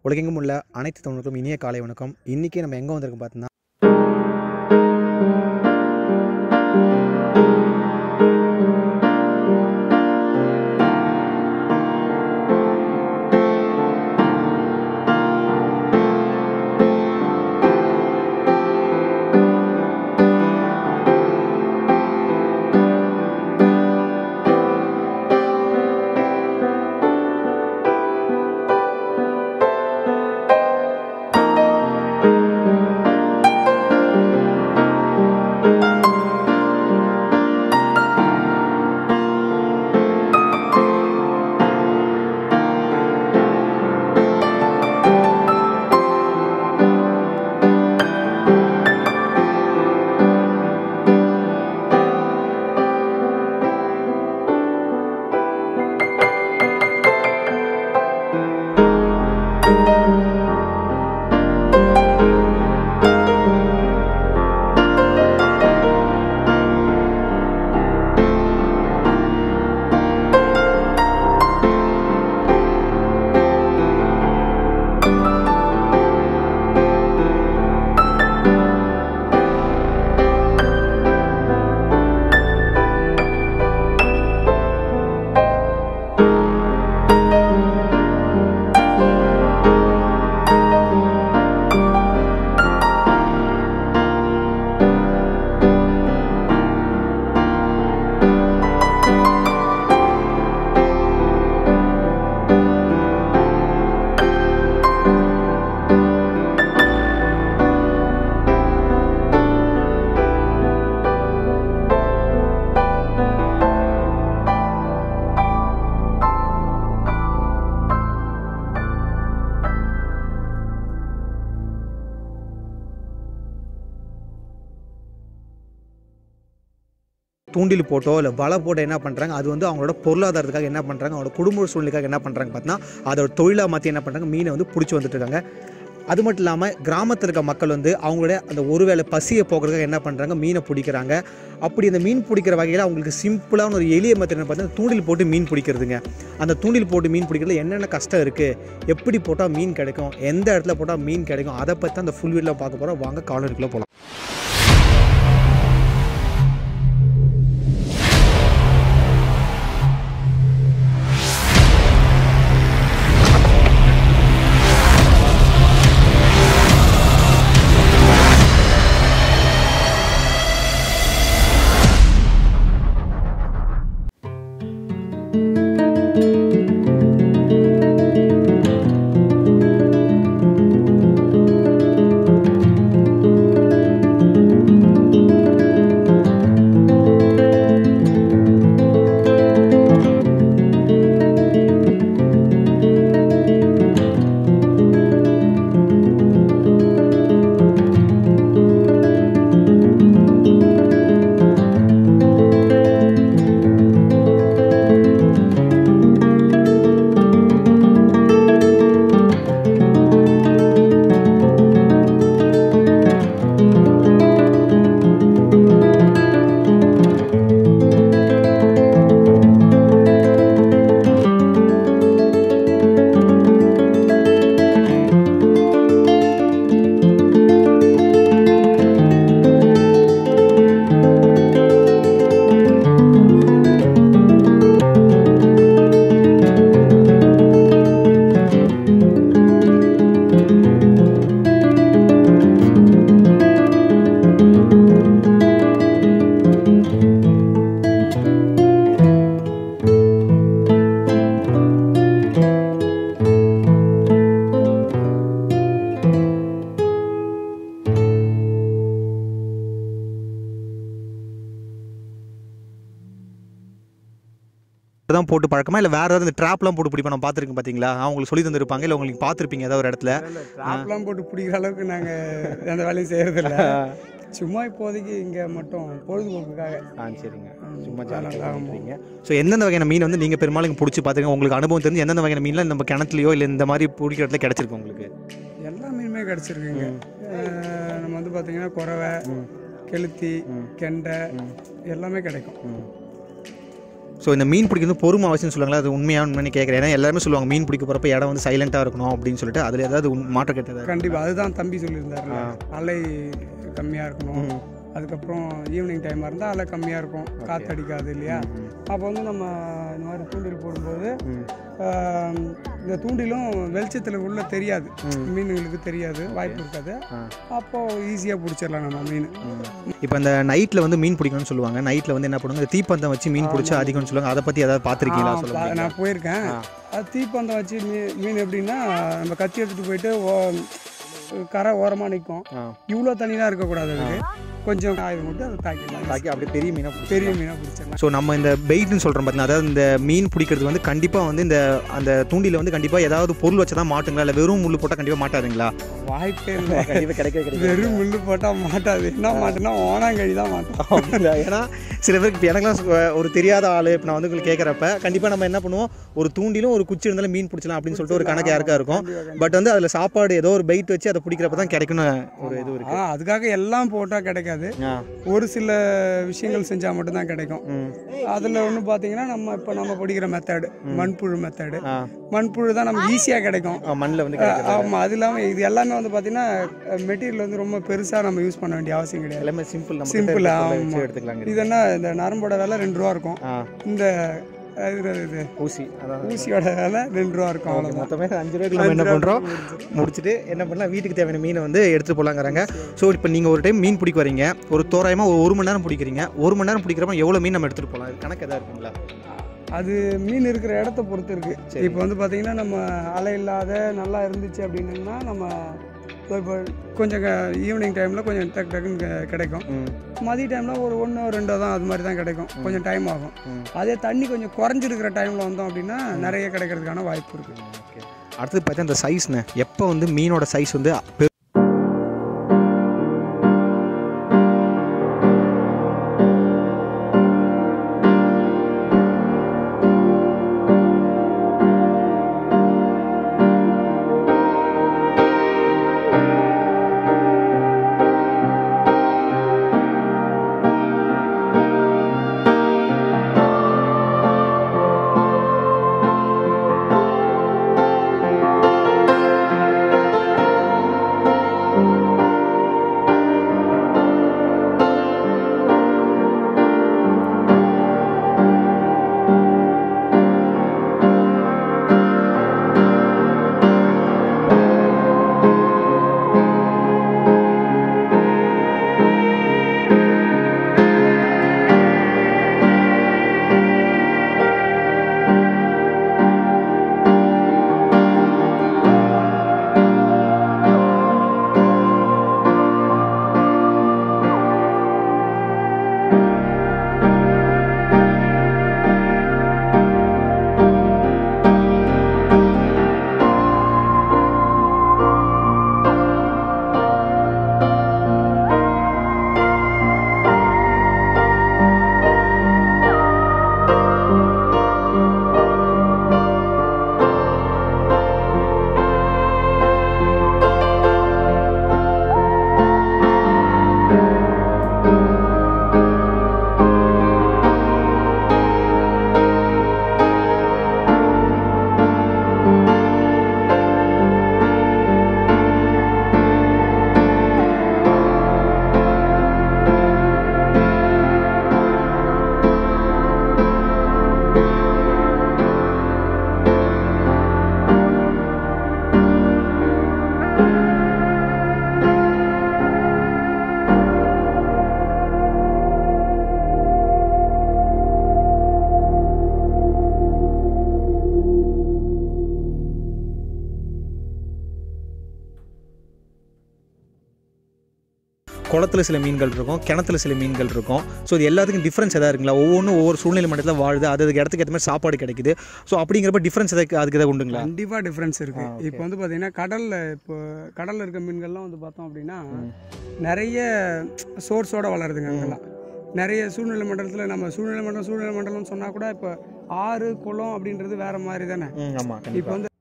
உலகெங்கும் உள்ள அனைத்து தமிழர்களுக்கும் இனிய காலை வணக்கம் இன்றைக்கி நம்ம எங்கே வந்திருக்கோம் பார்த்தீங்கன்னா தூண்டில் போட்டோ இல்லை வலை போட்டோ என்ன பண்ணுறாங்க அது வந்து அவங்களோட பொருளாதாரத்துக்காக என்ன பண்ணுறாங்க அவங்களோட குடும்ப சூழ்நிலைக்காக என்ன பண்ணுறாங்க பார்த்தீங்கன்னா அதோட தொழிலாக மாற்றி என்ன பண்ணுறாங்க மீனை வந்து பிடிச்சி வந்துட்டு இருக்காங்க அது மட்டும் இல்லாமல் கிராமத்தில் இருக்க மக்கள் வந்து அவங்களுடைய அந்த ஒருவேளை பசியை போக்குறதுக்காக என்ன பண்ணுறாங்க மீனை பிடிக்கிறாங்க அப்படி அந்த மீன் பிடிக்கிற வகையில் அவங்களுக்கு சிம்பிளான ஒரு எளிய மெத்தட் என்ன பார்த்தீங்கன்னா தூண்டில் போட்டு மீன் பிடிக்கிறதுங்க அந்த தூண்டில் போட்டு மீன் பிடிக்கிறதுல என்னென்ன கஷ்டம் இருக்குது எப்படி போட்டால் மீன் கிடைக்கும் எந்த இடத்துல போட்டால் மீன் கிடைக்கும் அதை பற்றி அந்த ஃபுல் வீடியோவில் பார்க்க போகிறோம் வாங்க காலருக்குள்ளே போகலாம் தான் போட்டு பழக்கமா இல்லை வேற ஏதாவது ட்ராப்லாம் போட்டு பிடிப்போம் நான் பார்த்துருக்கேன் பார்த்தீங்களா அவங்களுக்கு சொல்லி தந்திருப்பாங்க இல்லை உங்களுக்கு பார்த்துருப்பீங்க ஏதாவது ஒரு இடத்துல ட்ராப்லாம் போட்டு பிடிக்கிற அளவுக்கு நாங்கள் அந்த வேலையும் செய்கிறதில்ல சும்மா இப்போதைக்கு இங்கே மட்டும் பொழுதுபோக்குக்காக ஆ சரிங்க சும்மா ஜாலியாக ஸோ எந்தெந்த வகையான மீன் வந்து நீங்கள் பெரும்பாலும் இங்கே பிடிச்சி பார்த்துருங்க உங்களுக்கு அனுபவம் தெரிஞ்சு எந்தெந்த வகையான மீன்லாம் நம்ம கிணத்துலையோ இல்லை இந்த மாதிரி பிடிக்கிற இடத்துல கிடச்சிருக்கு உங்களுக்கு எல்லா மீனுமே கிடச்சிருக்குங்க நம்ம வந்து பார்த்தீங்கன்னா குறவை கெளுத்தி கெண்டை எல்லாமே கிடைக்கும் ஸோ இந்த மீன் பிடிக்கிறது பொறுமை அவசியம் சொல்லுவாங்களா அது உண்மையாக உண்மைன்னு கேட்குறேன் ஏன்னா எல்லாருமே சொல்லுவாங்க மீன் பிடிக்க போகிறப்ப இடம் வந்து சைலண்ட்டாக இருக்கணும் அப்படின்னு சொல்லிட்டு அதில் ஏதாவது உண்- மாற்றம் கேட்டதா கண்டிப்பாக அதுதான் தம்பி சொல்லியிருந்தாரு அலை கம்மியாக இருக்கணும் ம். அதுக்கப்புறம் ஈவினிங் டைமாக இருந்தால் அலை கம்மியாக இருக்கும் காற்று அடிக்காது இல்லையா அப்போ வந்து நம்ம இந்த மாதிரி தூண்டில் போடும்போது ஆம், இந்த தூண்டிலும் வெளிச்சத்தில் உள்ள தெரியாது மீனுங்களுக்கு தெரியாது வாய்ப்பு இருக்காது அப்போது ஈஸியாக பிடிச்சிடலாம் நம்ம மீன் இப்போ இந்த நைட்டில் வந்து மீன் பிடிக்கணும்னு சொல்லுவாங்க நைட்டில் வந்து என்ன பண்ணுவாங்க தீப்பந்தம் வச்சு மீன் பிடிச்சி அதிகம்னு சொல்லுவாங்க அதை பற்றி ஏதாவது பார்த்துருக்கீங்களா ஆ, பா- சொல்லுவாங்க நான் போயிருக்கேன் அது தீப்பந்தம் வச்சு மீன் மீன் எப்படின்னா நம்ம கத்தி எடுத்துகிட்டு போயிட்டு ஓ கரை ஓரமாக நிற்கும் இவ்வளோ தண்ணிலாம் இருக்கக்கூடாது அதுக்கு கொஞ்சம் காய் மட்டும் அதை தாக்கிடலாம் தாக்கி அப்படியே பெரிய மீனாக பெரிய மீனாக பிடிச்சிடலாம் ஸோ நம்ம இந்த பெயிட்னு சொல்கிறோம் பார்த்தீங்கன்னா அதாவது இந்த மீன் பிடிக்கிறது வந்து கண்டிப்பாக வந்து இந்த அந்த தூண்டில வந்து கண்டிப்பாக ஏதாவது பொருள் வச்சு தான் மாட்டுங்களா இல்லை வெறும் முள்ளு போட்டால் கண்டிப்பாக மாட்டாதுங்களா வாய்ப்பே இல்லை கண்டிப்பாக கிடைக்கவே வெறும் முள்ளு போட்டால் மாட்டாது என்ன மாட்டுனா ஓனாங்கழி தான் மாட்டோம் ஏன்னா சில பேருக்கு இப்போ எனக்குலாம் சு- ஒரு தெரியாத ஆள் இப்போ நான் வந்து உங்களுக்கு கேட்குறப்ப கண்டிப்பாக நம்ம என்ன பண்ணுவோம் ஒரு தூண்டிலும் ஒரு குச்சி இருந்தாலும் மீன் பிடிச்சலாம் அப்படின்னு சொல்லிட்டு ஒரு கணக்கு யாருக்கா இருக்கும் பட் வந்து அதில் சாப்பாடு ஏதோ ஒரு பைட் வச்சு அதை பிடிக்கிறப்ப தான் கிடைக்கணும் ஒரு இது இருக்கு ஆ அதுக்காக எல்லாம் போட்டால் கிடைக்காது ஆ ஒரு சில விஷயங்கள் செஞ்சால் மட்டும்தான் கிடைக்கும் ம் அதில் ஒன்று பார்த்தீங்கன்னா நம்ம இப்போ நம்ம பிடிக்கிற மெத்தடு மண்புழு மெத்தடு ஆ மண்புழு தான் நமக்கு ஈஸியாக கிடைக்கும் மண்ணில் வந்து கிடைக்கிறது ஆமாம் அது இல்லாமல் இது எல்லாமே வந்து பார்த்தீங்கன்னா மெட்டீரியல் வந்து ரொம்ப பெருசாக நம்ம யூஸ் பண்ண வேண்டிய அவசியம் கிடையாது எல்லாமே சிம்பிள் நம்ம Simple, சிம்பிள் ஆமா. வச்சு எடுத்துக்கலாங்க இது என்ன இந்த நரம்போட விலை ரெண்டு ரூபா இருக்கும் ஆ இந்த இது இது ஊசி அதான் ஊசியோட விலை ரெண்டு ரூபா இருக்கும் அவ்வளோதான் மொத்தமே அஞ்சு ரூபாய்க்கு நம்ம என்ன பண்ணுறோம் முடிச்சுட்டு என்ன பண்ணலாம் வீட்டுக்கு தேவையான மீனை வந்து எடுத்துட்டு போகலாங்கிறாங்க ஸோ இப்போ நீங்கள் ஒரு டைம் மீன் பிடிக்க வரீங்க ஒரு தோராயமாக ஒரு ஒரு மணி நேரம் பிடிக்கிறீங்க ஒரு மணி நேரம் பிடிக்கிறப்ப எவ்வளோ மீன் நம்ம எடுத்துகிட்டு போகலாம் இது கணக்கு எதாவது இருக்குங்களா அது மீன் இருக்கிற இடத்த பொறுத்து இருக்கு இப்போ வந்து பார்த்தீங்கன்னா நம்ம அலை இல்லாத நல்லா இருந்துச்சு அப்படின்னா நம்ம இப்போ கொஞ்சம் ஈவினிங் டைமில் கொஞ்சம் டக்கு டக்குன்னு கெ- கிடைக்கும் ம் மதிய டைமில் ஒரு ஒன்றோ ரெண்டோ தான் அது மாதிரி தான் கிடைக்கும் கொஞ்சம் டைம் ஆகும் ம். அதே தண்ணி கொஞ்சம் குறைஞ்சிருக்கிற டைமில் வந்தோம் அப்படின்னா நிறைய கிடைக்கிறதுக்கான வாய்ப்பு இருக்குது ஓகே அடுத்தது பார்த்தா இந்த சைஸ்ண்ணே எப்போ வந்து மீனோட சைஸ் வந்து பெ- குளத்துல சில மீன்கள் இருக்கும் கிணத்துல சில மீன்கள் இருக்கும் ஸோ இது எல்லாத்துக்கும் டிஃப்ரென்ஸ் எதாவது இருக்குங்களா ஒவ்வொன்றும் ஒவ்வொரு சூழ்நிலை மட்டத்தில் வாழுது அது அதுக்கு இடத்துக்கு ஏற்ற மாதிரி சாப்பாடு கிடைக்குது ஸோ அப்படிங்கிறப்ப டிஃப்ரென்ஸ் எதாவது அதுக்கு எதாவது உண்டுங்களா கண்டிப்பாக டிஃப்ரென்ஸ் இருக்குது இப்போ வந்து பார்த்தீங்கன்னா கடலில் இப்போ கடலில் இருக்க மீன்கள்லாம் வந்து பார்த்தோம் அப்படின்னா நிறைய சோர்ஸோட வளருதுங்க அங்கெல்லாம் நிறைய சூழ்நிலை மண்டலத்தில் நம்ம சூழ்நிலை மண்டலம் சூழ்நிலை மண்டலம்னு சொன்னால் கூட இப்போ ஆறு குளம் அப்படின்றது வேற மாதிரி தானே ம் ஆமாம் இப்போ வந்து